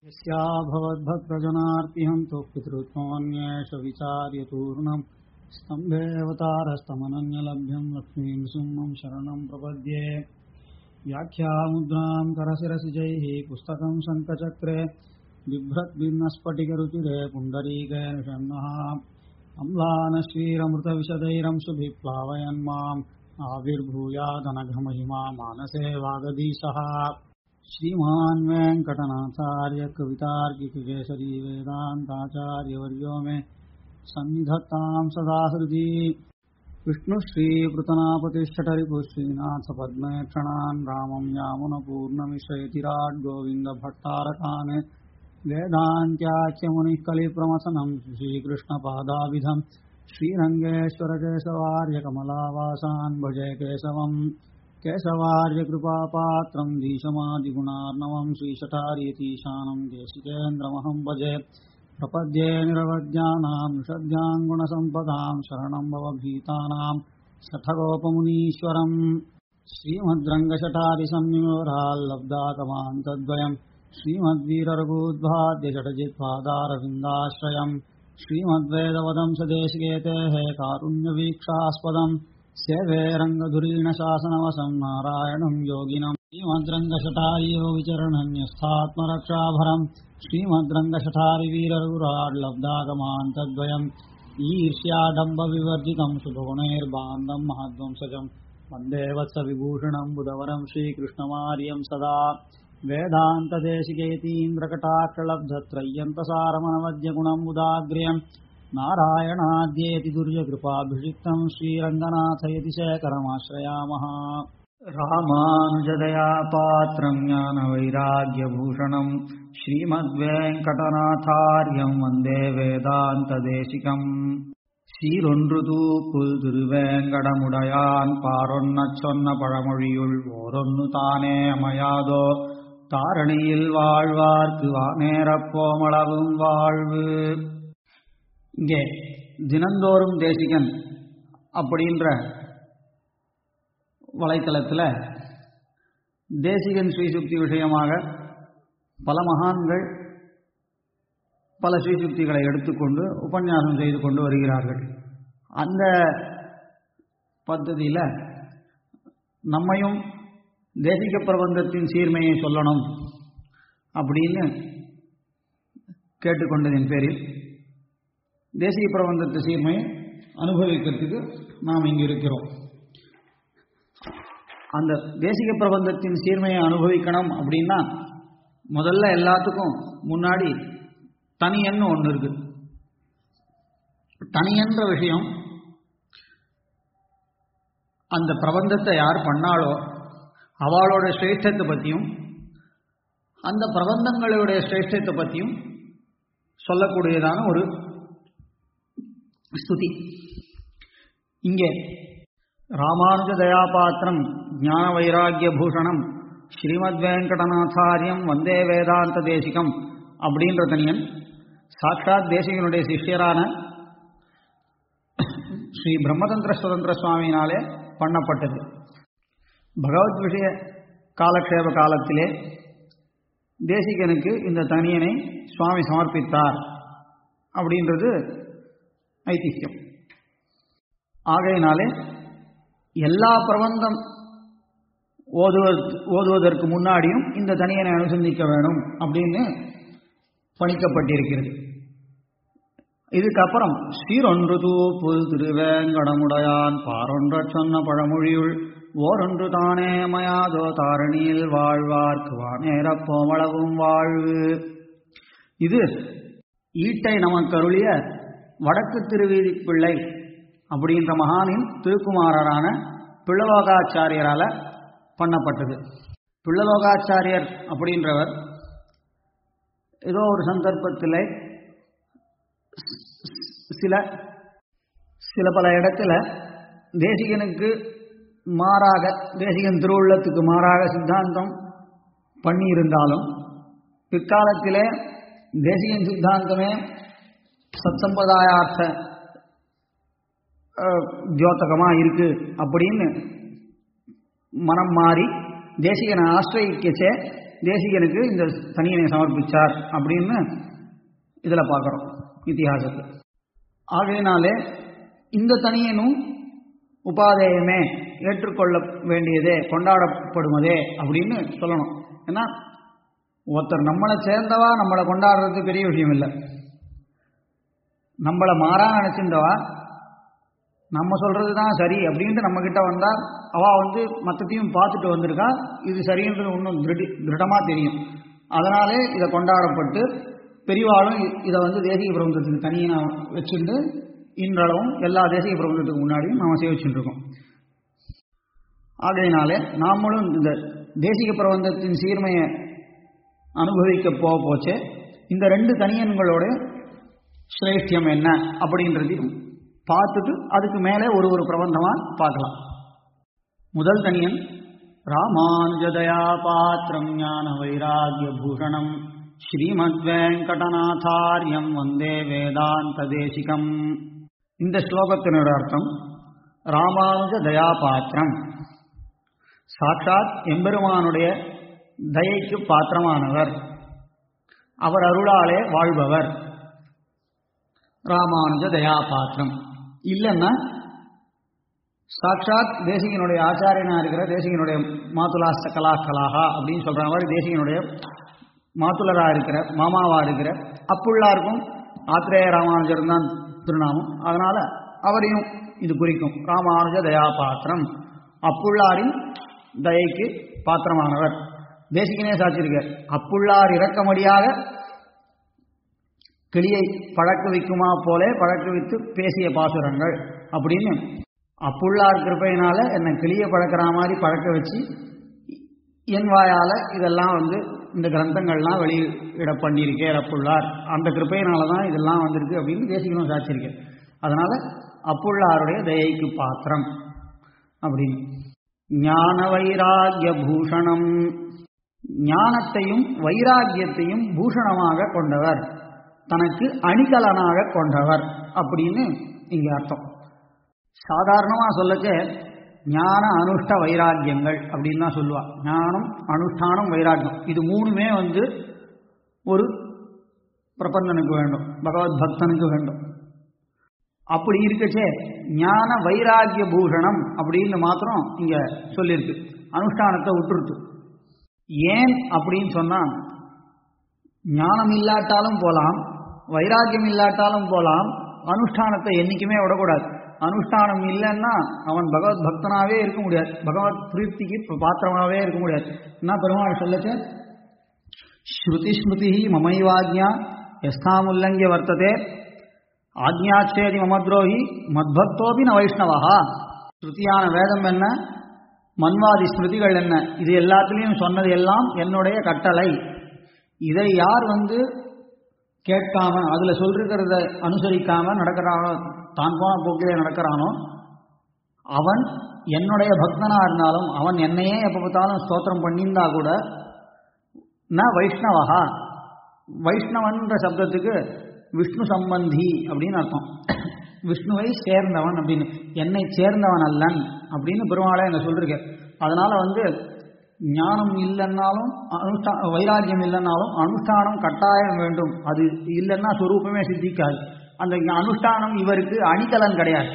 यस्या भवद्भक्तजनार्तिहन्तो पितृत्वमन्येष विचार्यतूर्णम् स्तम्भेऽवतारस्तमनन्यलभ्यम् लक्ष्मीं सुम्नं शरणं प्रपद्ये व्याख्यामुद्रां करशिरसिजैः पुस्तकं शङ्खचक्रे बिभ्रद्भिन्नस्फटिकरुचिरे पुण्डरीके निषण्णः अम्लानश्रीरमृतविशदैरंशुभिः प्लावयन् माम् आविर्भूयादनघमहिमा मानसे वागदीशः श्रीमान् वेङ्कटनाथार्य कवितार्किककेसरी वेदान्ताचार्यवर्यो मे सन्निधत्तां सदा हृदि विष्णुश्रीपृतनापतिष्ठटरिपुः श्रीनाथपद्मेक्षणान् रामं यामुनपूर्णमिश्रयतिराड् गोविन्दभट्टारकान् वेदान्त्याख्यमुनिः कलिप्रमथनं श्रीकृष्णपादाविधम् श्रीरङ्गेश्वरकेशवार्यकमलावासान् भजे केशवम् केशवार्यकृपापात्रम् दीशमादिगुणार्णवम् श्रीशठार्यतीशानम् देशिकेन्द्रमहम् भजे प्रपद्ये निरवज्ञानाम् निषद्याम् गुणसम्पदाम् शरणम् भवभीतानाम् शठगोपमुनीश्वरम् श्रीमद्रङ्गशठादिसंनिवराल्लब्धाकमान्तद्वयम् श्रीमद्वीररघूद्वाद्यषटजित्पादारविन्दाश्रयम् श्रीमद्वेदवदंसदेशिकेतेः कारुण्यवीक्षास्पदम् सेवे रङ्गधुरीणशासनवसम् नारायणम् योगिनम् श्रीमद्रङ्गशठारियो विचरणन्यस्थात्मरक्षाभरम् श्रीमद्रङ्गशठारिवीररुराड्लब्धागमान्तद्वयम् ईर्ष्याडम्बविवर्जितम् सुभुवनैर्बान्धम् महद्वंसजम् वन्दे वत्सविभूषणम् बुधवरम् श्रीकृष्णमार्यम् सदा वेदान्तदेशिकेतीन्द्रकटाक्षलब्धत्रय्यन्तसारमनवद्यगुणम् उदाग्र्यम् नारायणाद्येति दुर्यकृपाभिषिक्तम् श्रीरङ्गनाथयति शेखरमाश्रयामः रामानुजदया पात्रम् ज्ञानवैराग्यभूषणम् श्रीमद्वेङ्कटनाथार्यम् वन्दे वेदान्तदेशिकम् சீரொன்றுதூ புல் திருவேங்கடமுடையான் பாரொன்னச் சொன்ன பழமொழியுள் ஓரொன்னு தானே அமையாதோ தாரணியில் வாழ்வார்க்கு வானேரப்போமளவும் வாழ்வு இங்கே தினந்தோறும் தேசிகன் அப்படின்ற வலைத்தளத்தில் தேசிகன் ஸ்ரீசுக்தி விஷயமாக பல மகான்கள் பல ஸ்ரீசுக்திகளை எடுத்துக்கொண்டு உபன்யாசம் செய்து கொண்டு வருகிறார்கள் அந்த பద్ధதியில் நம்மையும் தேசிக பிரபந்தத்தின் சீர்மையை சொல்லணும் அப்படின்னு கேட்டுக்கொண்டதின் பேரில் தேசிய பிரபந்தத்து சீர்மையை அனுபவிக்கிறதுக்கு நாம் இங்கு இருக்கிறோம் அந்த தேசிக பிரபந்தத்தின் சீர்மையை அனுபவிக்கணும் அப்படின்னா முதல்ல எல்லாத்துக்கும் முன்னாடி தனியன்னு ஒன்று இருக்கு தனியன்ற விஷயம் அந்த பிரபந்தத்தை யார் பண்ணாலோ அவளோட சிரேஷ்டத்தை பற்றியும் அந்த பிரபந்தங்களுடைய சிரேஷ்டத்தை பற்றியும் சொல்லக்கூடியதான ஒரு ஸ்துதி இங்கே ராமானுஜ தயாபாத்திரம் ஞான வைராகிய பூஷணம் ஸ்ரீமத் வெங்கடநாதாரியம் வந்தே வேதாந்த தேசிகம் அப்படின்ற தனியன் சாட்சாத் தேசிகனுடைய சிஷ்யரான ஸ்ரீ பிரம்மதந்திர சுதந்திர சுவாமியினாலே பண்ணப்பட்டது பகவத் விஷய காலக்ஷேப காலத்திலே தேசிகனுக்கு இந்த தனியனை சுவாமி சமர்ப்பித்தார் அப்படின்றது ஐதிஹ்யம் ஆகையினாலே எல்லா பிரபந்தம் ஓதுவதற்கு முன்னாடியும் இந்த தனியனை அனுசந்திக்க வேணும் அப்படின்னு பணிக்கப்பட்டிருக்கிறது இதுக்கப்புறம் ஸ்ரீரொன்று தூப்புல் திருவேங்கடமுடையான் பாரொன்ற சொன்ன பழமொழியுள் ஓரொன்று தானே மயாதோ தாரணியில் வாழ்வார்க்கு வானேரப்போமளவும் வாழ்வு இது ஈட்டை நமக்கருளிய வடக்கு திருவீதி பிள்ளை அப்படின்ற மகானின் திருக்குமாரரான பிள்ளலோகாச்சாரியரால பண்ணப்பட்டது பிள்ளலோகாச்சாரியர் அப்படின்றவர் ஏதோ ஒரு சந்தர்ப்பத்தில் சில சில பல இடத்துல தேசிகனுக்கு மாறாக தேசிகன் திருவுள்ளத்துக்கு மாறாக சித்தாந்தம் பண்ணியிருந்தாலும் பிற்காலத்திலே தேசிகன் சித்தாந்தமே சத்சம்பதாயார்த்த தியோத்தகமாக இருக்கு அப்படின்னு மனம் மாறி தேசிகனை ஆசிரயிக்கச்சே தேசிகனுக்கு இந்த தனியனை சமர்ப்பிச்சார் அப்படின்னு இதில் பார்க்குறோம் இத்திஹாசத்தில் ஆகையினாலே இந்த தனியனும் உபாதேயமே ஏற்றுக்கொள்ள வேண்டியதே கொண்டாடப்படுவதே அப்படின்னு சொல்லணும் ஏன்னா ஒருத்தர் நம்மளை சேர்ந்தவா நம்மளை கொண்டாடுறது பெரிய விஷயம் இல்லை நம்மளை மாறா நினைச்சிருந்தவா நம்ம சொல்றது தான் சரி அப்படின்ட்டு நம்ம கிட்ட வந்தா அவ வந்து மற்றத்தையும் பார்த்துட்டு வந்திருக்கா இது சரின்றது இன்னும் திருடி திருடமா தெரியும் அதனாலே இதை கொண்டாடப்பட்டு பெரியவாளும் இதை வந்து தேசிய பிரபந்தத்துக்கு தனியாக வச்சுட்டு இன்றளவும் எல்லா தேசிய பிரபந்தத்துக்கு முன்னாடியும் நாம் சேவிச்சுட்டு இருக்கோம் ஆகையினாலே நாமளும் இந்த தேசிக பிரபந்தத்தின் சீர்மையை அனுபவிக்க போக போச்சே இந்த ரெண்டு தனியன்களோட சிரேஷ்டியம் என்ன அப்படின்றதையும் பார்த்துட்டு அதுக்கு மேலே ஒரு ஒரு பிரபந்தமாக பார்க்கலாம் முதல் தனியன் ராமானுஜதயா பாத்திரம் ஞான வைராகிய பூஷணம் ஸ்ரீமத் வெங்கடநாதாரியம் வந்தே வேதாந்த தேசிகம் இந்த ஸ்லோகத்தினோட அர்த்தம் ராமானுஜ தயா பாத்திரம் சாட்சாத் எம்பெருமானுடைய தயைக்கு பாத்திரமானவர் அவர் அருளாலே வாழ்பவர் ராமானுஜ தயா பாத்திரம் இல்லைன்னா சாட்சாத் தேசிகனுடைய ஆச்சாரியனா இருக்கிற தேசிகனுடைய மாதுலாஸ்த கலா கலாகா அப்படின்னு சொல்ற மாதிரி தேசிகனுடைய மாத்துலரா இருக்கிற மாமாவா இருக்கிற அப்புள்ளாருக்கும் ஆத்திரேய ராமானுஜர் தான் திருநாமம் அதனால அவரையும் இது குறிக்கும் ராமானுஜ தயா பாத்திரம் அப்புள்ளாரின் தயைக்கு பாத்திரமானவர் தேசிகனே சாட்சியிருக்க அப்புள்ளார் இறக்கமடியாக கிளியை பழக்க வைக்குமா போலே பழக்க வைத்து பேசிய பாசுரங்கள் அப்படின்னு அப்புள்ளார் கிருப்பையினால என்னை கிளியை பழக்கிற மாதிரி பழக்க வச்சு என் வாயால இதெல்லாம் வந்து இந்த கிரந்தங்கள்லாம் வெளியிட பண்ணியிருக்கேன் அப்புள்ளார் அந்த கிருப்பையினால தான் இதெல்லாம் வந்திருக்கு அப்படின்னு தேசிகனும் சாட்சியிருக்கேன் அதனால அப்புள்ளாருடைய தயைக்கு பாத்திரம் அப்படின்னு ஞான வைராகிய பூஷணம் ஞானத்தையும் வைராகியத்தையும் பூஷணமாக கொண்டவர் தனக்கு அணிகலனாக கொண்டவர் அப்படின்னு இங்க அர்த்தம் சாதாரணமா சொல்லச்ச ஞான அனுஷ்ட வைராக்கியங்கள் அப்படின்னு தான் சொல்லுவா ஞானம் அனுஷ்டானம் வைராக்கியம் இது மூணுமே வந்து ஒரு பிரபந்தனுக்கு வேண்டும் பகவத் பக்தனுக்கு வேண்டும் அப்படி இருக்கச்சே ஞான வைராகிய பூஷணம் அப்படின்னு மாத்திரம் இங்க சொல்லியிருக்கு அனுஷ்டானத்தை விட்டுருத்து ஏன் அப்படின்னு சொன்னா ஞானம் இல்லாட்டாலும் போலாம் வைராக்கியம் இல்லாட்டாலும் போலாம் அனுஷ்டானத்தை என்னைக்குமே விடக்கூடாது அனுஷ்டானம் இல்லைன்னா அவன் பகவத் பக்தனாவே இருக்க முடியாது பகவத் பிரீத்திக்கு பாத்திரமாவே இருக்க முடியாது என்ன பெருமாள் சொல்லச்சு ஸ்ருதி ஸ்மிருதி மமைவாஜ்யா எஸ்தாமுல்லங்கிய வர்த்ததே ஆக்ஞாச்சேதி மமத்ரோஹி மத்பக்தோபி ந வைஷ்ணவா ஸ்ருதியான வேதம் என்ன மன்வாதி ஸ்மிருதிகள் என்ன இது எல்லாத்துலேயும் சொன்னது எல்லாம் என்னுடைய கட்டளை இதை யார் வந்து கேட்காம அதில் சொல்லிருக்கிறத அனுசரிக்காம நடக்கிறானோ தான் போன போக்கிலே நடக்கிறானோ அவன் என்னுடைய பக்தனா இருந்தாலும் அவன் என்னையே எப்போ பார்த்தாலும் ஸ்தோத்திரம் பண்ணியிருந்தா கூட ந வைஷ்ணவா வைஷ்ணவன்ற சப்தத்துக்கு விஷ்ணு சம்பந்தி அப்படின்னு அர்த்தம் விஷ்ணுவை சேர்ந்தவன் அப்படின்னு என்னை சேர்ந்தவன் அல்லன் அப்படின்னு பெருமாளை என்ன சொல்லிருக்கேன் அதனால வந்து ஞானம் இல்லைன்னாலும் அனுஷ்டா வைராக்கியம் இல்லைன்னாலும் அனுஷ்டானம் கட்டாயம் வேண்டும் அது இல்லைன்னா சொரூபமே சித்திக்காது அந்த அனுஷ்டானம் இவருக்கு அணிகலன் கிடையாது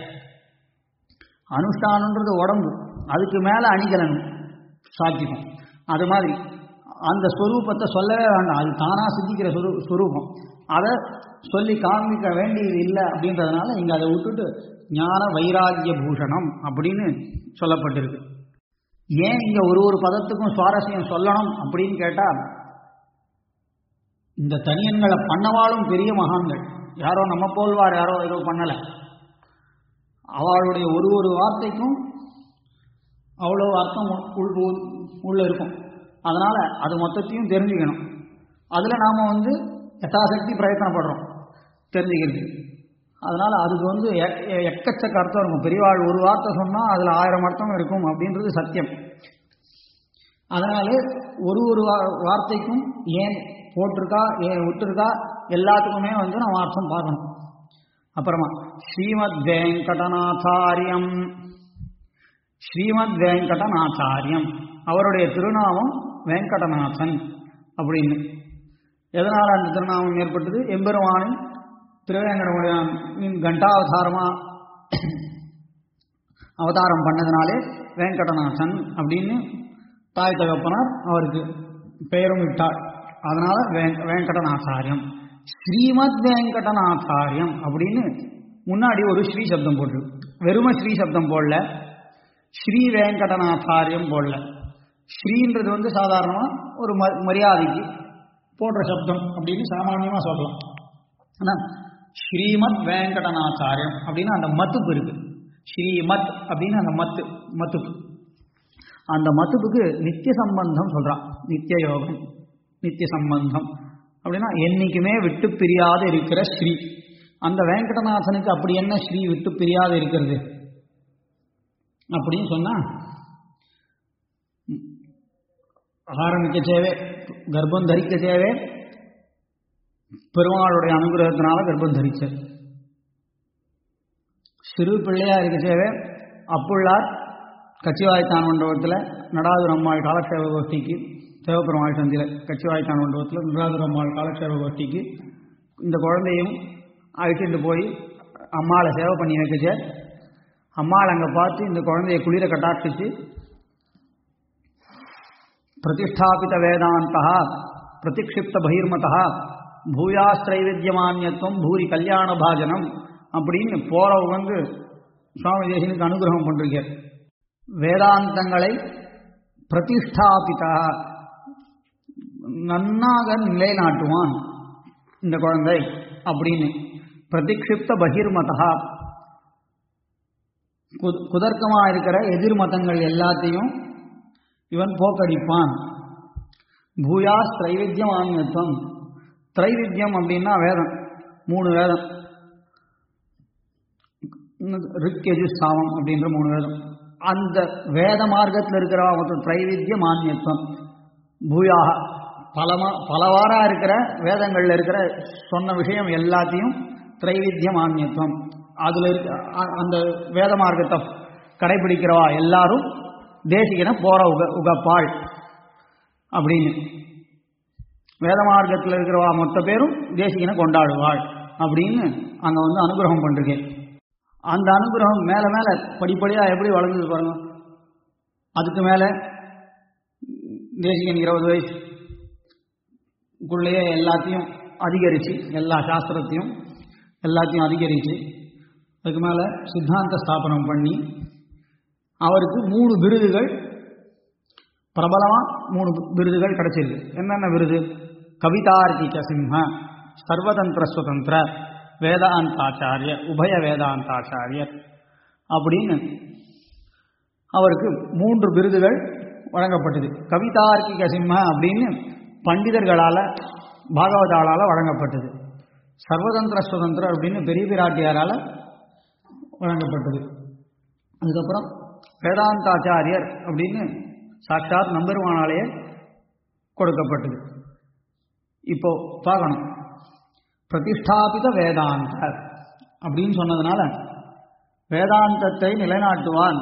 அனுஷ்டானன்றது உடம்பு அதுக்கு மேலே அணிகலன் சாத்திக்கும் அது மாதிரி அந்த ஸ்வரூபத்தை சொல்லவே வேண்டாம் அது தானாக சித்திக்கிற சொரு ஸ்வரூபம் அதை சொல்லி காமிக்க வேண்டியது இல்லை அப்படின்றதுனால இங்கே அதை விட்டுட்டு ஞான வைராகிய பூஷணம் அப்படின்னு சொல்லப்பட்டிருக்கு ஏன் இங்க ஒரு ஒரு பதத்துக்கும் சுவாரஸ்யம் சொல்லணும் அப்படின்னு கேட்டா இந்த தனியன்களை பண்ணவாலும் பெரிய மகான்கள் யாரோ நம்ம போல்வார் யாரோ ஏதோ பண்ணல அவளுடைய ஒரு ஒரு வார்த்தைக்கும் அவ்வளோ அர்த்தம் உள் உள்ள இருக்கும் அதனால அது மொத்தத்தையும் தெரிஞ்சுக்கணும் அதுல நாம வந்து யதாசக்தி பிரயத்தனப்படுறோம் தெரிஞ்சுக்கிறது அதனால அதுக்கு வந்து எக்கச்சக்க அர்த்தம் இருக்கும் பெரியவாள் ஒரு வார்த்தை சொன்னா அதுல ஆயிரம் அர்த்தம் இருக்கும் அப்படின்றது சத்தியம் அதனால ஒரு ஒரு வார்த்தைக்கும் ஏன் போட்டிருக்கா ஏன் விட்டுருக்கா எல்லாத்துக்குமே வந்து நம்ம அர்த்தம் பார்க்கணும் அப்புறமா ஸ்ரீமத் வெங்கடநாச்சாரியம் ஸ்ரீமத் வெங்கடநாச்சாரியம் அவருடைய திருநாமம் வெங்கடநாதன் அப்படின்னு எதனால் அந்த திருநாமம் ஏற்பட்டது எம்பெருமானின் திருவேங்கடமுடியான் கண்டாவதாரமா அவதாரம் பண்ணதுனாலே வேங்கடநாதன் அப்படின்னு தாய் தகப்பனார் அவருக்கு பெயரும் இட்டார் அதனால வே- வேங்கடநாசாரியம் ஸ்ரீமத் வேங்கடநாசாரியம் அப்படின்னு முன்னாடி ஒரு ஸ்ரீ சப்தம் போட்டு வெறும ஸ்ரீ சப்தம் போடல ஸ்ரீ வேங்கடநாசாரியம் போடல ஸ்ரீன்றது வந்து சாதாரணமா ஒரு ம மரியாதைக்கு போடுற சப்தம் அப்படின்னு சாமானியமா சொல்லலாம் ஆனா ஸ்ரீமத் வேங்கடநாச்சாரியம் அப்படின்னு அந்த மத்துப்பு இருக்கு ஸ்ரீமத் அப்படின்னு அந்த மத்து மத்துப்பு அந்த மத்துப்புக்கு நித்திய சம்பந்தம் சொல்றான் நித்திய யோகம் நித்திய சம்பந்தம் அப்படின்னா என்னைக்குமே விட்டு பிரியாது இருக்கிற ஸ்ரீ அந்த வேங்கடநாதனுக்கு அப்படி என்ன ஸ்ரீ விட்டு பிரியாது இருக்கிறது அப்படின்னு சொன்னா ஆரம்பிக்க சேவே கர்ப்பம் தரிக்க சேவே பெருமாளுடைய அனுகிரகத்தினால கர்ப்பம் தரிச்சார் சிறு பிள்ளையா இருக்க சேவே அப்புள்ளார் கச்சிவாய்த்தான் மண்டபத்தில் நடாதுர் அம்மாள் காலக்ஷேப கோஷ்டிக்கு சிவபெருமாள் சந்தியில் கச்சிவாய்த்தான் மண்டபத்தில் நடாதுர் அம்மாள் காலக்ஷேப கோஷ்டிக்கு இந்த குழந்தையும் அழைச்சிட்டு போய் அம்மாளை சேவை பண்ணி வைக்கச்ச அம்மாள் அங்கே பார்த்து இந்த குழந்தைய குளிர கட்டாட்சிச்சு பிரதிஷ்டாபித வேதாந்தா பிரதிக்ஷிப்த பகிர்மதா பூயாஸ்திரைவித்தியமானியத்துவம் பூரி கல்யாண பாஜனம் அப்படின்னு போறவங்க வந்து சுவாமி தேசனுக்கு அனுகிரகம் பண்றீங்க வேதாந்தங்களை பிரதிஷ்டாபிதா நன்னாக நிலைநாட்டுவான் இந்த குழந்தை அப்படின்னு பிரதிக்ஷிப்த பகிர்மதா கு- குதர்க்கமா இருக்கிற எதிர்மதங்கள் எல்லாத்தையும் இவன் போக்கடிப்பான் பூயாஸ் திரைவித்தியம் ஆன்மத்துவம் திரைவித்தியம் அப்படின்னா வேதம் மூணு வேதம் ரிக்கெஜு சாமம் அப்படின்ற மூணு வேதம் அந்த வேத மார்க்கத்தில் இருக்கிற மொத்தம் திரைவித்திய மானியத்துவம் பூயாக பலமா பலவாரா இருக்கிற வேதங்கள்ல இருக்கிற சொன்ன விஷயம் எல்லாத்தையும் திரைவித்திய மானியத்துவம் அதுல இருக்க அ- அந்த வேத மார்க்கத்தை கடைபிடிக்கிறவா எல்லாரும் தேசிகன போற உக உகப்பாள் அப்படின்னு வேத மார்க்கத்தில் இருக்கிறவா மொத்த பேரும் தேசிகனை கொண்டாடுவாள் அப்படின்னு அங்க வந்து அனுகிரகம் பண்றேன் அந்த அனுகிரகம் மேல மேல படிப்படியா எப்படி வளர்ந்தது பாருங்க அதுக்கு மேல தேசிகன் இருபது வயசுக்குள்ளேயே எல்லாத்தையும் அதிகரிச்சு எல்லா சாஸ்திரத்தையும் எல்லாத்தையும் அதிகரிச்சு அதுக்கு மேல சித்தாந்த ஸ்தாபனம் பண்ணி அவருக்கு மூணு விருதுகள் பிரபலமா மூணு விருதுகள் கிடைச்சிருக்கு என்னென்ன விருது கவிதார்க்கிக சிம்ம சர்வதந்திர சுதந்திர வேதாந்தாச்சாரிய உபய வேதாந்தாச்சாரியர் அப்படின்னு அவருக்கு மூன்று விருதுகள் வழங்கப்பட்டது கவிதார்க்கிக சிம்ம அப்படின்னு பண்டிதர்களால பாகவதாளால வழங்கப்பட்டது சர்வதந்திர சுதந்திர அப்படின்னு பெரிய பிராட்டியாரால வழங்கப்பட்டது அதுக்கப்புறம் வேதாந்தாச்சாரியர் அப்படின்னு சாட்சாத் நம்பெருமானாலேயே கொடுக்கப்பட்டது இப்போ பார்க்கணும் பிரதிஷ்டாபித வேதாந்த அப்படின்னு சொன்னதுனால வேதாந்தத்தை நிலைநாட்டுவான்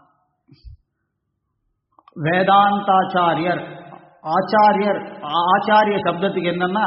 வேதாந்தாச்சாரியர் ஆச்சாரியர் ஆ- ஆச்சாரிய சப்தத்துக்கு என்னன்னா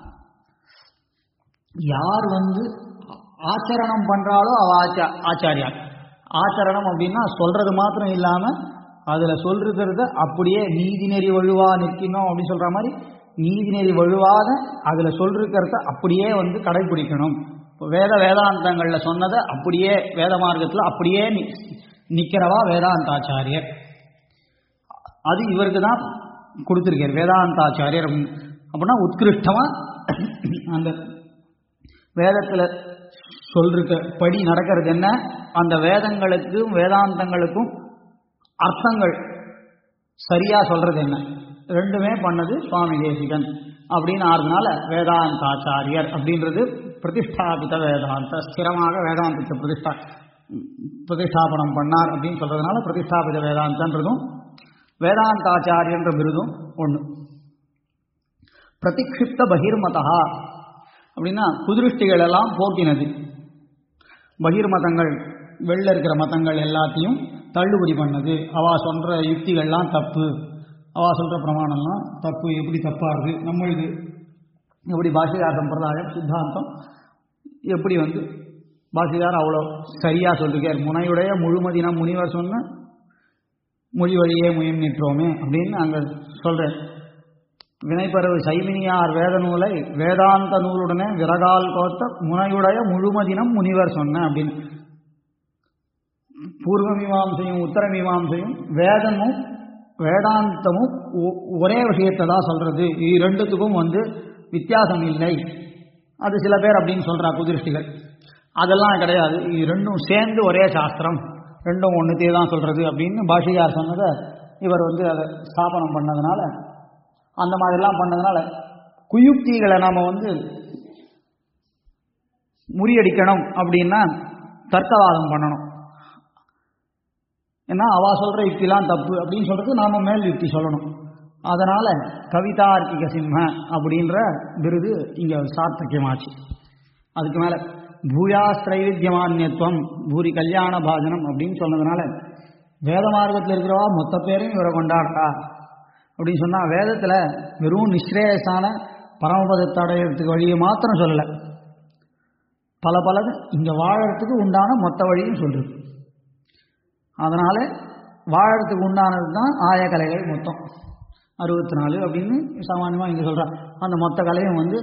யார் வந்து ஆ- ஆச்சரணம் பண்றாளோ அவ ஆச்சா ஆச்சாரியார் ஆச்சரணம் அப்படின்னா சொல்றது மாத்திரம் இல்லாம அதுல சொல்றத அப்படியே நீதி நெறி வழுவா நிற்கணும் அப்படின்னு சொல்ற மாதிரி நீதி நெறி வழுவாத அதுல சொல்றத அப்படியே வந்து கடைபிடிக்கணும் இப்ப வேத வேதாந்தங்கள்ல சொன்னதை அப்படியே வேத மார்க்கத்துல அப்படியே நி- நிக்கிறவா வேதாந்தாச்சாரியர் அது இவருக்கு தான் கொடுத்திருக்கார் வேதாந்தாச்சாரியர் அப்படின்னு. அப்படின்னா உத்கிருஷ்டமா அந்த வேதத்துல சொல்ற படி நடக்கிறது என்ன அந்த வேதங்களுக்கும் வேதாந்தங்களுக்கும் அர்த்தங்கள் சரியா சொல்றது என்ன ரெண்டுமே பண்ணது சுவாமி தேசிகன் அப்படின்னு ஆறுனால வேதாந்தாச்சாரியர் அப்படின்றது பிரதிஷ்டாபித வேதாந்த ஸ்திரமாக வேதாந்தத்தை பிரதிஷ்டா பிரதிஷ்டாபனம் பண்ணார் அப்படின்னு சொல்றதுனால பிரதிஷ்டாபித வேதாந்தன்றதும் வேதாந்தாச்சாரியன்ற விருதும் ஒன்று பிரதிக்ஷிப்த பகிர்மதா அப்படின்னா குதிருஷ்டிகள் எல்லாம் போக்கினது பகிர்மதங்கள் வெளில இருக்கிற மதங்கள் எல்லாத்தையும் தள்ளுபடி பண்ணது அவ சொல்ற யுக்திகள்லாம் தப்பு அவா சொல்கிற பிரமாணம்லாம் தப்பு எப்படி தப்பாக இருக்குது நம்ம இது எப்படி பாஷிகார சம்பிரதாயம் சித்தாந்தம் எப்படி வந்து பாஷிகார் அவ்வளோ சரியாக சொல்லிருக்கார் முனையுடைய முழுமதினம் முனிவர் சொன்ன மொழி வழியே முயம் நிற்றோமே அப்படின்னு அங்கே சொல்கிறேன் வினைப்பறவு சைமினியார் வேத நூலை வேதாந்த நூலுடனே விறகால் கோத்த முனையுடைய முழுமதினம் முனிவர் சொன்ன அப்படின்னு பூர்வ மீமாம்சையும் உத்தர மீமாம்சையும் வேதமும் வேதாந்தமும் ஒரே விஷயத்தை தான் சொல்றது இது ரெண்டுத்துக்கும் வந்து வித்தியாசம் இல்லை அது சில பேர் அப்படின்னு சொல்றா குதிருஷ்டிகள் அதெல்லாம் கிடையாது இது ரெண்டும் சேர்ந்து ஒரே சாஸ்திரம் ரெண்டும் ஒன்றுத்தையே தான் சொல்றது அப்படின்னு பாஷிகார் சொன்னதை இவர் வந்து அதை ஸ்தாபனம் பண்ணதுனால அந்த மாதிரிலாம் பண்ணதுனால குயுக்திகளை நாம் வந்து முறியடிக்கணும் அப்படின்னா தர்க்கவாதம் பண்ணணும் ஏன்னா அவா சொல்கிற யுக்திலாம் தப்பு அப்படின்னு சொல்கிறது நாம் மேல் யுக்தி சொல்லணும் அதனால் கவிதார்க்கிக சிம்ம அப்படின்ற விருது இங்கே சார்த்தக்கியமாச்சு அதுக்கு மேலே பூயாஸ்திரைவித்தியமானியத்துவம் பூரி கல்யாண பாஜனம் அப்படின்னு சொன்னதுனால வேத மார்க்கத்தில் இருக்கிறவா மொத்த பேரையும் இவரை கொண்டாடுறா அப்படின்னு சொன்னால் வேதத்தில் வெறும் நிஸ்ரேயசான பரமபதத்தை அடையிறதுக்கு வழியை மாத்திரம் சொல்லலை பல பல இங்கே வாழறதுக்கு உண்டான மொத்த வழியும் சொல்றது அதனால் வாழறதுக்கு உண்டானது தான் ஆய கலைகள் மொத்தம் அறுபத்தி நாலு அப்படின்னு சாமானியமாக இங்கே சொல்கிறான் அந்த மொத்த கலையும் வந்து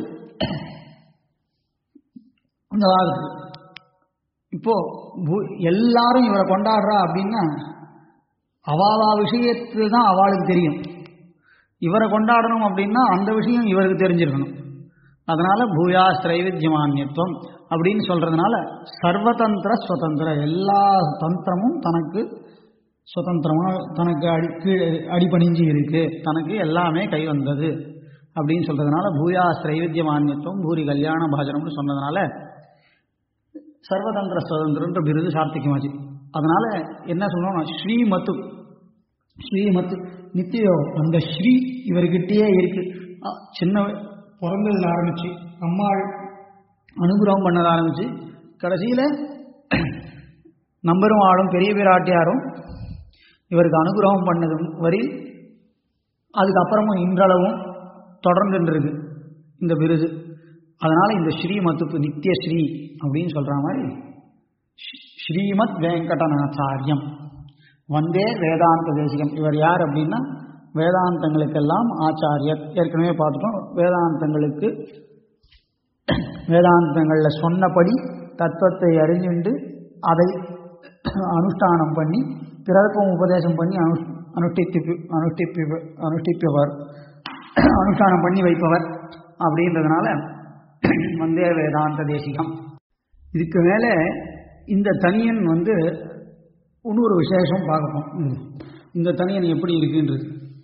இந்த வாரத்துக்கு இப்போது எல்லாரும் இவரை கொண்டாடுறா அப்படின்னா அவாவா விஷயத்தில் தான் அவளுக்கு தெரியும் இவரை கொண்டாடணும் அப்படின்னா அந்த விஷயம் இவருக்கு தெரிஞ்சிருக்கணும் அதனால பூயா ஸ்திரைவித்யமானியத்துவம் அப்படின்னு சொல்றதுனால சர்வதந்திர சுதந்திர எல்லா தந்திரமும் தனக்கு சுதந்திரமாக தனக்கு அடி கீழே அடிபணிஞ்சு இருக்கு தனக்கு எல்லாமே கை வந்தது அப்படின்னு சொல்றதுனால பூயா ஸ்திரைவித்யமானியத்துவம் பூரி கல்யாண பாஜனம்னு சொன்னதுனால சர்வதந்திர சுதந்திரன்ற விருது சார்த்திகமாச்சு அதனால என்ன சொல்லணும் ஸ்ரீமத்து ஸ்ரீமத்து நித்தியோ அந்த ஸ்ரீ இவர்கிட்டயே இருக்கு சின்ன பிறந்ததுல ஆரம்பிச்சு அம்மாள் அனுகிரகம் பண்ணத ஆரம்பிச்சு கடைசியில் நம்பரும் ஆளும் பெரிய பிராட்டியாரும் இவருக்கு அனுகிரகம் பண்ணது வரி அதுக்கப்புறமும் இன்றளவும் தொடர்ந்து இருக்கு இந்த விருது அதனால இந்த ஸ்ரீமத்துக்கு நித்திய ஸ்ரீ அப்படின்னு சொல்ற மாதிரி ஸ்ரீமத் வெங்கடநாச்சாரியம் வந்தே வேதாந்த தேசிகம் இவர் யார் அப்படின்னா வேதாந்தங்களுக்கெல்லாம் ஆச்சாரியர் ஏற்கனவே பார்த்துட்டோம் வேதாந்தங்களுக்கு வேதாந்தங்களில் சொன்னபடி தத்துவத்தை அறிஞ்சுண்டு அதை அனுஷ்டானம் பண்ணி பிறருக்கும் உபதேசம் பண்ணி அனு அனுஷ்டித்து அனுஷ்டிப்பி அனுஷ்டிப்பவர் அனுஷ்டானம் பண்ணி வைப்பவர் அப்படின்றதுனால வந்தே வேதாந்த தேசிகம் இதுக்கு மேலே இந்த தனியன் வந்து இன்னொரு விசேஷம் பார்க்கப்போம் இந்த தனியன் எப்படி இருக்குன்றது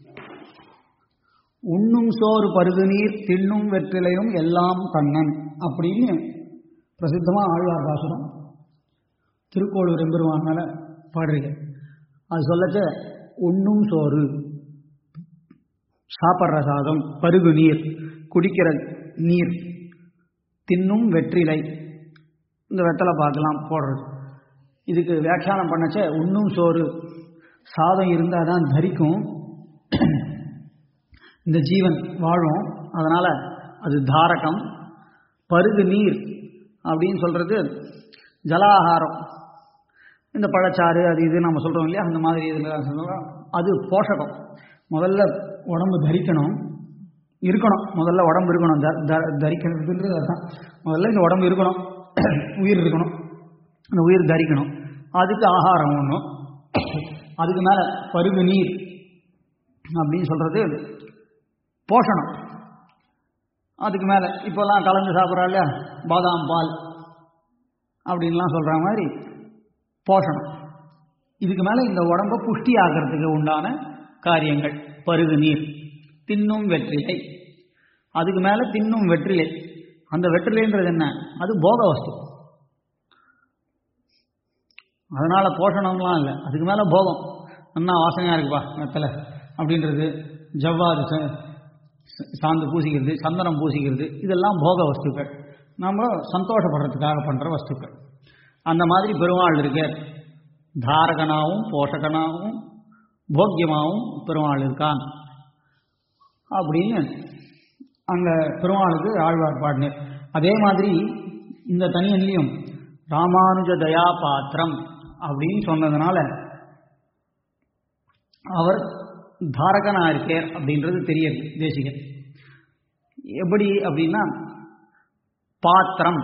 உண்ணும் சோறு பருது நீர் தின்னும் வெற்றிலையும் எல்லாம் கண்ணன் அப்படின்னு பிரசித்தமாக ஆழ்வார் பாசுரம் திருக்கோளூர் எம்பெருமான் மேலே பாடுறீங்க அது சொல்லச்ச உண்ணும் சோறு சாப்பிட்ற சாதம் பருகு நீர் குடிக்கிற நீர் தின்னும் வெற்றிலை இந்த வெத்தலை பார்க்கலாம் போடுறது இதுக்கு வியாக்கியானம் பண்ணச்ச உண்ணும் சோறு சாதம் இருந்தால் தான் தரிக்கும் இந்த ஜீவன் வாழும் அதனால் அது தாரகம் பருகு நீர் அப்படின்னு சொல்கிறது ஜலாகாரம் இந்த பழச்சாறு அது இது நம்ம சொல்கிறோம் இல்லையா அந்த மாதிரி இதில் சொல்கிறோம் அது போஷகம் முதல்ல உடம்பு தரிக்கணும் இருக்கணும் முதல்ல உடம்பு இருக்கணும் த த தரிக்கிறதுன்றது அதுதான் முதல்ல இந்த உடம்பு இருக்கணும் உயிர் இருக்கணும் அந்த உயிர் தரிக்கணும் அதுக்கு ஆகாரம் ஒன்றும் அதுக்கு மேலே பருகு நீர் அப்படின்னு சொல்கிறது போஷணம் அதுக்கு மேலே இப்போல்லாம் கலந்து சாப்பிட்றா இல்லையா பாதாம் பால் அப்படின்லாம் சொல்கிற மாதிரி போஷணம் இதுக்கு மேலே இந்த உடம்பை புஷ்டி ஆகிறதுக்கு உண்டான காரியங்கள் பருகு நீர் தின்னும் வெற்றிலை அதுக்கு மேலே தின்னும் வெற்றிலை அந்த வெற்றிலைன்றது என்ன அது போக வஸ்து அதனால போஷணம்லாம் இல்லை அதுக்கு மேலே போகம் நல்லா வாசனையாக இருக்குப்பா வெத்தலை அப்படின்றது ஜவ்வாது சாந்து பூசிக்கிறது சந்தனம் பூசிக்கிறது இதெல்லாம் போக வஸ்துக்கள் நம்ம சந்தோஷப்படுறதுக்காக பண்ணுற வஸ்துக்கள் அந்த மாதிரி பெருமாள் இருக்க தாரகனாகவும் போஷகனாகவும் போக்கியமாகவும் பெருமாள் இருக்கான் அப்படின்னு அங்க பெருமாளுக்கு ஆழ்வார் பாடினார் அதே மாதிரி இந்த தனியன்லையும் ராமானுஜ தயா பாத்திரம் அப்படின்னு சொன்னதுனால அவர் தாரகனா இருக்கார் அப்படின்றது தெரியுது தேசிகன் எப்படி அப்படின்னா பாத்திரம்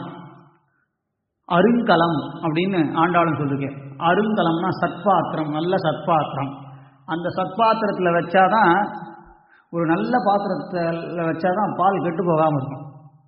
அருங்கலம் அப்படின்னு ஆண்டாளும் சொல்லிருக்கேன் அருங்கலம்னா சத்பாத்திரம் நல்ல சத்பாத்திரம் அந்த சத்பாத்திரத்தில் வச்சாதான் ஒரு நல்ல பாத்திரத்தில் வச்சாதான் பால் கெட்டு போகாமல் இருக்கும்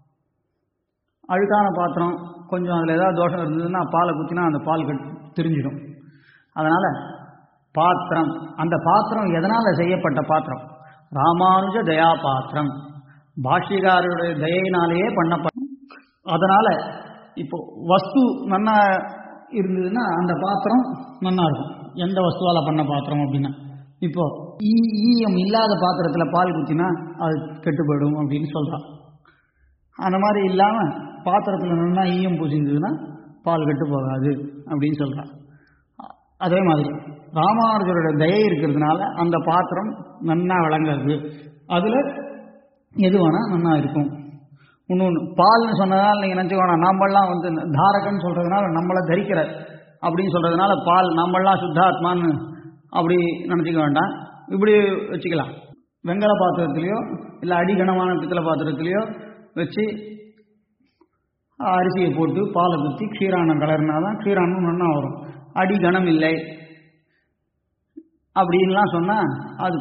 அழுக்கான பாத்திரம் கொஞ்சம் அதில் ஏதாவது தோஷம் இருந்ததுன்னா பாலை குத்தினா அந்த பால் கெட் திரிஞ்சிடும் அதனால் பாத்திரம் அந்த பாத்திரம் எதனால் செய்யப்பட்ட பாத்திரம் ராமானுஜ தயா பாத்திரம் பாஷ்யகாரருடைய தயையினாலேயே பண்ணப்பட்ட அதனால இப்போ வஸ்து நன்னா இருந்ததுன்னா அந்த பாத்திரம் நன்னா இருக்கும் எந்த வஸ்துவால பண்ண பாத்திரம் அப்படின்னா இப்போ ஈ ஈயம் இல்லாத பாத்திரத்துல பால் குத்தினா அது கெட்டு போயிடும் அப்படின்னு சொல்றான் அந்த மாதிரி இல்லாம பாத்திரத்துல நல்லா ஈயம் பூசிந்ததுன்னா பால் கெட்டு போகாது அப்படின்னு சொல்றான் அதே மாதிரி ராமானுஜரோட தயை இருக்கிறதுனால அந்த பாத்திரம் நன்னா விளங்குறது அதுல எது வேணா நன்னா இருக்கும் இன்னொன்று பால்னு சொன்னதால் நீங்கள் நினச்சிக்கோனா நாமெல்லாம் வந்து தாரகன்னு சொல்கிறதுனால நம்மளை தரிக்கிற அப்படின்னு சொல்கிறதுனால பால் நம்மளாம் சுத்தாத்மான்னு அப்படி நினச்சிக்க வேண்டாம் இப்படி வச்சுக்கலாம் வெங்கல பாத்திரத்துலேயோ இல்லை அடிகனமான பித்தளை பாத்திரத்துலேயோ வச்சு அரிசியை போட்டு பாலை குத்தி க்ஷீரானம் கலர்னா தான் க்ஷீரானம் நன்னா வரும் அடி கனம் இல்லை அப்படின்லாம் சொன்னால் அது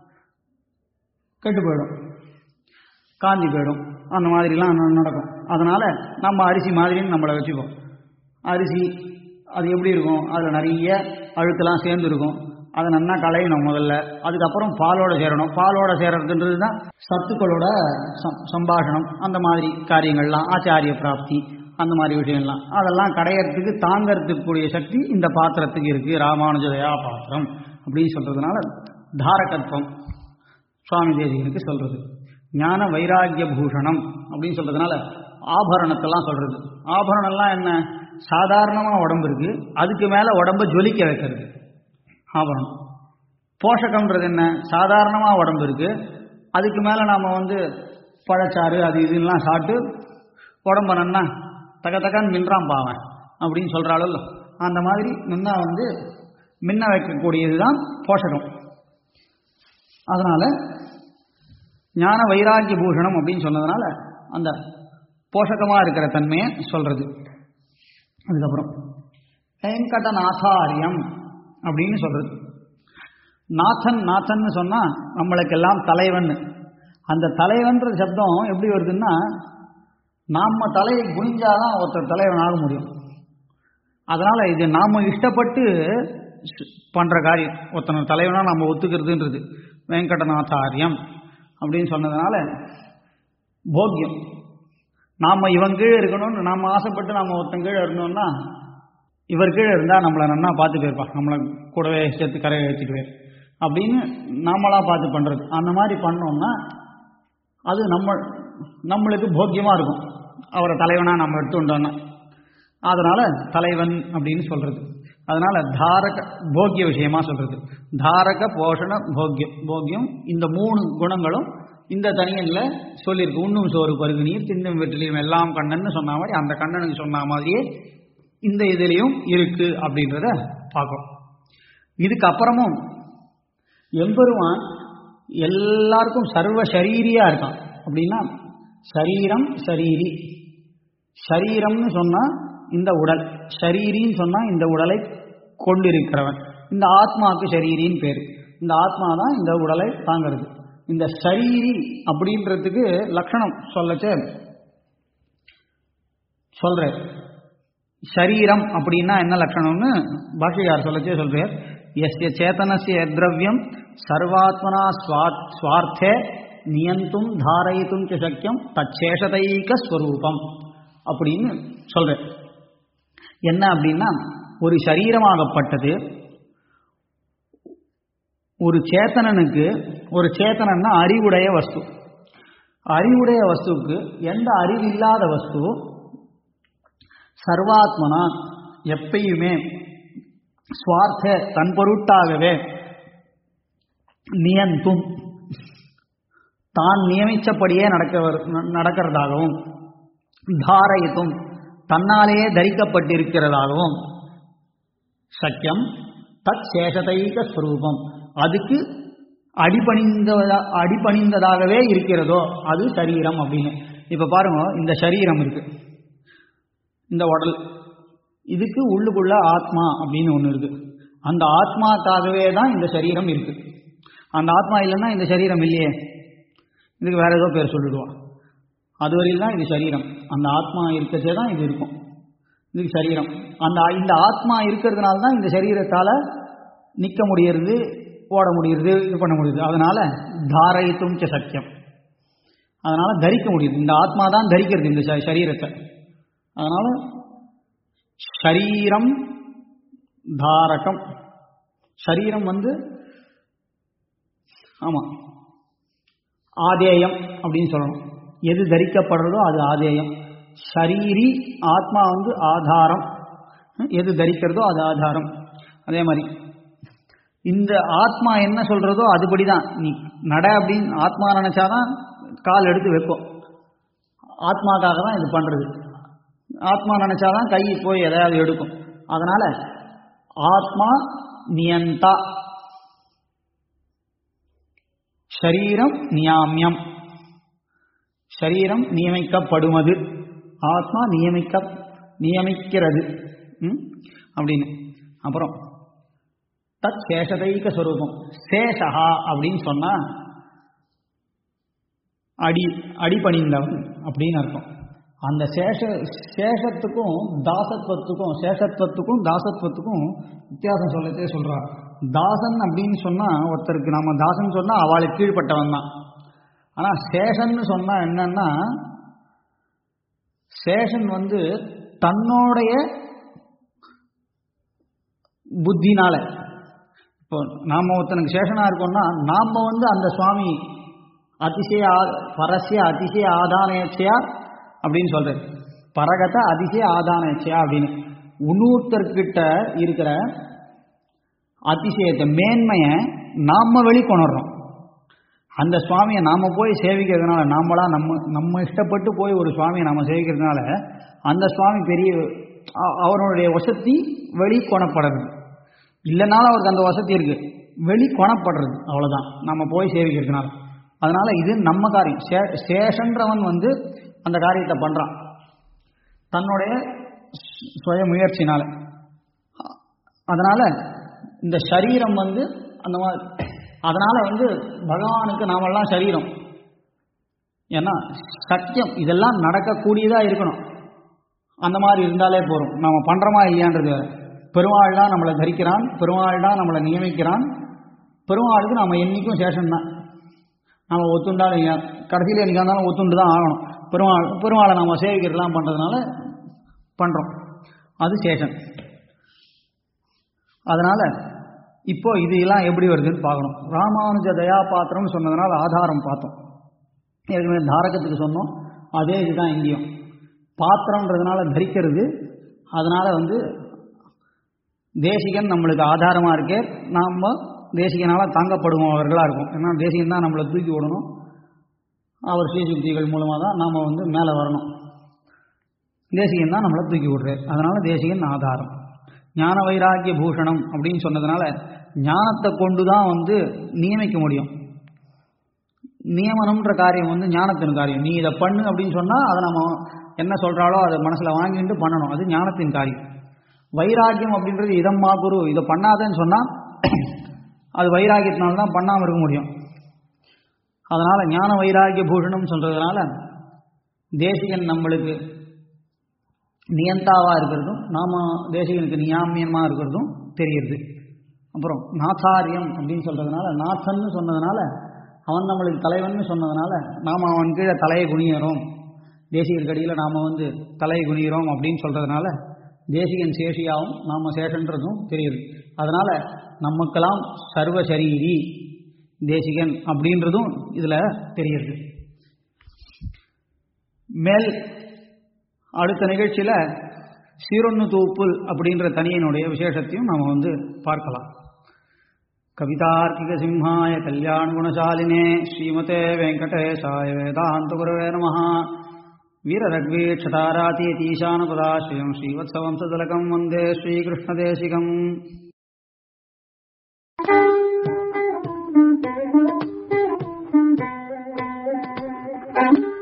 கெட்டு போயிடும் காந்தி போயிடும் அந்த மாதிரிலாம் நடக்கும் அதனால் நம்ம அரிசி மாதிரின்னு நம்மளை வச்சுப்போம் அரிசி அது எப்படி இருக்கும் அதில் நிறைய அழுக்கெல்லாம் சேர்ந்து இருக்கும் அதை நல்லா களையணும் முதல்ல அதுக்கப்புறம் பாலோட சேரணும் பாலோட சேரறதுன்றது தான் சத்துக்களோட சம்பாஷணம் அந்த மாதிரி காரியங்கள்லாம் ஆச்சாரிய பிராப்தி அந்த மாதிரி விஷயம்லாம் அதெல்லாம் கடையறதுக்கு தாங்கறதுக்கு கூடிய சக்தி இந்த பாத்திரத்துக்கு இருக்குது ராமானுஜதயா பாத்திரம் அப்படின்னு சொல்கிறதுனால தாரகத்துவம் சுவாமி தேசிகனுக்கு சொல்கிறது ஞான வைராக்கிய பூஷணம் அப்படின்னு சொல்றதுனால ஆபரணத்தெல்லாம் சொல்றது ஆபரணம்லாம் என்ன சாதாரணமாக உடம்பு இருக்கு அதுக்கு மேலே உடம்ப ஜொலிக்க வைக்கிறது ஆபரணம் போஷகம்ன்றது என்ன சாதாரணமாக உடம்பு இருக்கு அதுக்கு மேலே நாம் வந்து பழச்சாறு அது இதுலாம் சாப்பிட்டு உடம்ப நன்னா தக தகன்னு மின்றான் பாவன் அப்படின்னு சொல்கிறாள் அந்த மாதிரி நின்னா வந்து மின்ன வைக்கக்கூடியது தான் போஷகம் அதனால் ஞான வைராக்கிய பூஷணம் அப்படின்னு சொன்னதுனால அந்த போஷகமாக இருக்கிற தன்மையை சொல்றது அதுக்கப்புறம் வெங்கடநாதாரியம் அப்படின்னு சொல்றது நாதன் நாதன் சொன்னா நம்மளுக்கெல்லாம் தலைவன் அந்த தலைவன்ற சப்தம் எப்படி வருதுன்னா நாம தலையை குனிஞ்சாதான் ஒருத்தர் தலைவன் ஆக முடியும் அதனால இது நாம இஷ்டப்பட்டு பண்ற காரியம் ஒருத்தனை தலைவனா நம்ம ஒத்துக்கிறதுன்றது வெங்கடநாதாரியம் அப்படின்னு சொன்னதுனால போக்கியம் நாம் இவன் கீழே இருக்கணும்னு நாம் ஆசைப்பட்டு நாம் ஒருத்தன் கீழே இருந்தோம்னா இவர் கீழே இருந்தால் நம்மளை நன்னா பார்த்து போயிருப்பா நம்மளை கூடவே சேர்த்து கரையை வச்சுக்குவேன் அப்படின்னு நாமளாக பார்த்து பண்ணுறது அந்த மாதிரி பண்ணோம்னா அது நம்ம நம்மளுக்கு போக்கியமாக இருக்கும் அவரை தலைவனாக நம்ம எடுத்துட்டோம்னா அதனால் தலைவன் அப்படின்னு சொல்கிறது அதனால தாரக போக்கிய விஷயமா சொல்றது தாரக போஷண போக்கியம் போக்கியம் இந்த மூணு குணங்களும் இந்த தனியன்ல சொல்லியிருக்கு உண்ணும் சோறு பருகு நீர் தின்னும் வெற்றிலையும் எல்லாம் கண்ணன்னு சொன்ன மாதிரி அந்த கண்ணனுக்கு சொன்ன மாதிரியே இந்த இதுலேயும் இருக்கு அப்படின்றத பார்க்கும் இதுக்கப்புறமும் எம்பெருமான் எல்லாருக்கும் சர்வ சரீரியா இருக்கான் அப்படின்னா சரீரம் சரீரி சரீரம்னு சொன்னா இந்த உடல் ஷரீரின்னு சொன்னா இந்த உடலை கொண்டிருக்கிறவன் இந்த ஆத்மாவுக்கு ஷரீரின்னு பேர் இந்த ஆத்மா தான் இந்த உடலை தாங்கிறது இந்த ஷரீரி அப்படின்றதுக்கு லட்சணம் சொல்லச்சே சொல்றேன் ஷரீரம் அப்படின்னா என்ன லட்சணம்னு பாஷையார் சொல்லச்சே சொல்றார் எஸ்ய சேத்தனசிய திரவியம் சர்வாத்மனா ஸ்வார்த்தே நியந்தும் தாரயித்தும் சக்கியம் தச்சேஷதைக ஸ்வரூபம் அப்படின்னு சொல்றேன் என்ன அப்படின்னா ஒரு சரீரமாகப்பட்டது ஒரு சேத்தனனுக்கு ஒரு சேத்தனன்னா அறிவுடைய வஸ்து அறிவுடைய வஸ்துவுக்கு எந்த அறிவில்லாத வஸ்து சர்வாத்மனா எப்பயுமே சுவார்த்த தன் பொருட்டாகவே நியந்தும் தான் நியமிச்சபடியே நடக்க நடக்கிறதாகவும் தாரயித்தும் தன்னாலேயே தரிக்கப்பட்டிருக்கிறதாகவும் சக்கியம் தத் சேஷதைக ஸ்வரூபம் அதுக்கு அடிபணிந்ததா அடிபணிந்ததாகவே இருக்கிறதோ அது சரீரம் அப்படின்னு இப்ப பாருங்க இந்த சரீரம் இருக்கு இந்த உடல் இதுக்கு உள்ளுக்குள்ள ஆத்மா அப்படின்னு ஒன்று இருக்கு அந்த ஆத்மாக்காகவே தான் இந்த சரீரம் இருக்கு அந்த ஆத்மா இல்லைன்னா இந்த சரீரம் இல்லையே இதுக்கு வேற ஏதோ பேர் சொல்லிடுவான் அது வரையில் தான் இது சரீரம் அந்த ஆத்மா இருக்கச்சே தான் இது இருக்கும் இதுக்கு சரீரம் அந்த இந்த ஆத்மா இருக்கிறதுனால தான் இந்த சரீரத்தால நிற்க முடியறது ஓட முடியுது இது பண்ண முடியுது அதனால தாரயித்தும் ச சக்கியம் அதனால தரிக்க முடியுது இந்த ஆத்மா தான் தரிக்கிறது இந்த ச- சரீரத்தை அதனால ஷரீரம் தாரகம் சரீரம் வந்து ஆமா ஆதேயம் அப்படின்னு சொல்லணும் எது தரிக்கப்படுறதோ அது ஆதேயம் ஷரீரி ஆத்மா வந்து ஆதாரம் எது தரிக்கிறதோ அது ஆதாரம் அதே மாதிரி இந்த ஆத்மா என்ன சொல்றதோ அதுபடிதான் நீ நட அப்படின்னு ஆத்மா நினைச்சாதான் கால் எடுத்து வைக்கும் ஆத்மாக்காக தான் இது பண்றது ஆத்மா நினைச்சாதான் கை போய் எதையாவது எடுக்கும் அதனால ஆத்மா நியந்தா ஷரீரம் நியாமியம் ஷரீரம் நியமிக்கப்படுவது ஆத்மா நியமிக்க நியமிக்கிறது ம்? அப்படின்னு அப்புறம் தத் சேஷதைக ஸ்வரூபம் சேஷஹா அப்படின்னு சொன்னா அடி அடிபணிந்தவன் அப்படின்னு அர்த்தம் அந்த சேஷ சேஷத்துக்கும் தாசத்துவத்துக்கும் சேஷத்துவத்துக்கும் தாசத்துவத்துக்கும் வித்தியாசம் சொல்லத்தே சொல்றார் தாசன் அப்படின்னு சொன்னா ஒருத்தருக்கு நாம தாசன் சொன்னா அவளுக்கு கீழ்ப்பட்டவன் தான் ஆனா சேஷன்னு சொன்னா என்னன்னா சேஷன் வந்து தன்னுடைய புத்தினால இப்போ நாம ஒருத்தனுக்கு சேஷனா இருக்கோம்னா நாம வந்து அந்த சுவாமி அதிசய ஆ- பரஸ்ய அதிசய ஆதானயச்சையா அப்படின்னு சொல்றாரு பரகத அதிசய ஆதானயச்சையா அப்படின்னு இன்னொருத்தர்கிட்ட இருக்கிற அதிசயத்தை மேன்மையை நாம வெளிக்கொணர்றோம் அந்த சுவாமியை நாம போய் சேவிக்கிறதுனால நாமளா நம்ம நம்ம இஷ்டப்பட்டு போய் ஒரு சுவாமியை நாம சேவிக்கிறதுனால அந்த சுவாமி பெரிய அ- அவருடைய வசதி வெளிக்கொணப்படுறது இல்லைனாலும் அவருக்கு அந்த வசதி இருக்கு வெளிக்கொணப்படுறது அவ்வளவுதான் நம்ம போய் சேவிக்கிறதுனால அதனால இது நம்ம காரியம் சே- சேஷன்றவன் வந்து அந்த காரியத்தை பண்றான் தன்னுடைய சு- சுய முயற்சினால அதனால இந்த சரீரம் வந்து அந்த மாதிரி அதனால வந்து பகவானுக்கு நாமெல்லாம் சரீரம் ஏன்னா சத்தியம் இதெல்லாம் நடக்கக்கூடியதா இருக்கணும் அந்த மாதிரி இருந்தாலே போதும் நாம பண்றோமா இல்லையான்றது வேற பெருமாள் தான் நம்மளை தரிக்கிறான் பெருமாள் தான் நம்மளை நியமிக்கிறான் பெருமாளுக்கு நாம என்னைக்கும் சேஷன் தான் நாம ஒத்துண்டாலும் இல்லையா கடைசியில் என்னைக்கா இருந்தாலும் ஒத்துண்டு தான் ஆகணும் பெருமாள் பெருமாளை நாம சேவிக்கிறதுலாம் பண்றதுனால பண்றோம் அது சேஷன் அதனால இப்போ இது எல்லாம் எப்படி வருதுன்னு பார்க்கணும் ராமானுஜ தயா பாத்திரம் சொன்னதுனால ஆதாரம் பார்த்தோம் ஏற்கனவே தாரகத்துக்கு சொன்னோம் அதே இதுதான் இங்கேயும் பாத்திரம்ன்றதுனால தரிக்கிறது அதனால வந்து தேசிகன் நம்மளுக்கு ஆதாரமா இருக்கே நாம தேசிகனால தாங்கப்படுபவர்களா இருக்கும் ஏன்னா தேசிகன் தான் நம்மளை தூக்கி விடணும் அவர் ஸ்ரீசுக்திகள் மூலமா தான் நாம வந்து மேலே வரணும் தேசிகன் தான் நம்மளை தூக்கி விடுறாரு அதனால தேசிகன் ஆதாரம் ஞான வைராக்கிய பூஷணம் அப்படின்னு சொன்னதுனால ஞானத்தை கொண்டு தான் வந்து நியமிக்க முடியும் நியமனம்ன்ற காரியம் வந்து ஞானத்தின் காரியம் நீ இதை பண்ணு அப்படின்னு சொன்னா அதை நம்ம என்ன சொல்றாளோ அதை மனசுல வாங்கிட்டு பண்ணணும் அது ஞானத்தின் காரியம் வைராக்கியம் அப்படின்றது இதம்மா குரு இதை பண்ணாதேன்னு சொன்னா அது வைராக்கியத்தினால தான் பண்ணாம இருக்க முடியும் அதனால ஞான வைராக்கிய பூஷணம் சொல்றதுனால தேசிகன் நம்மளுக்கு நியந்தாவா இருக்கிறதும் நாம தேசிகனுக்கு நியாமியமா இருக்கிறதும் தெரியுது அப்புறம் நாச்சாரியம் அப்படின்னு சொல்றதுனால நாசன்னு சொன்னதுனால அவன் நம்மளுக்கு தலைவன் சொன்னதுனால நாம அவன் கீழே தலையை குனியறோம் தேசிகர் கடியில் நாம வந்து தலையை குனிகிறோம் அப்படின்னு சொல்றதுனால தேசிகன் சேஷியாவும் நாம சேஷன்றதும் தெரியுது அதனால நமக்கெல்லாம் சர்வசரீரி தேசிகன் அப்படின்றதும் இதுல தெரியுது மேல் அடுத்த நிகழ்ச்சியில சீரொன்னு தூப்புல் அப்படின்ற தனியனுடைய விசேஷத்தையும் நாம வந்து பார்க்கலாம் कवितार्किकसिंहाय कल्याणगुणशालिने श्रीमते वेङ्कटेशाय वेदान्तगुरवे नमः वीररग्वीक्षतारातीतीशानपदाश्रयम् श्रीवत्सवंसदलकम् वन्दे श्रीकृष्णदेशिकम् Thank you.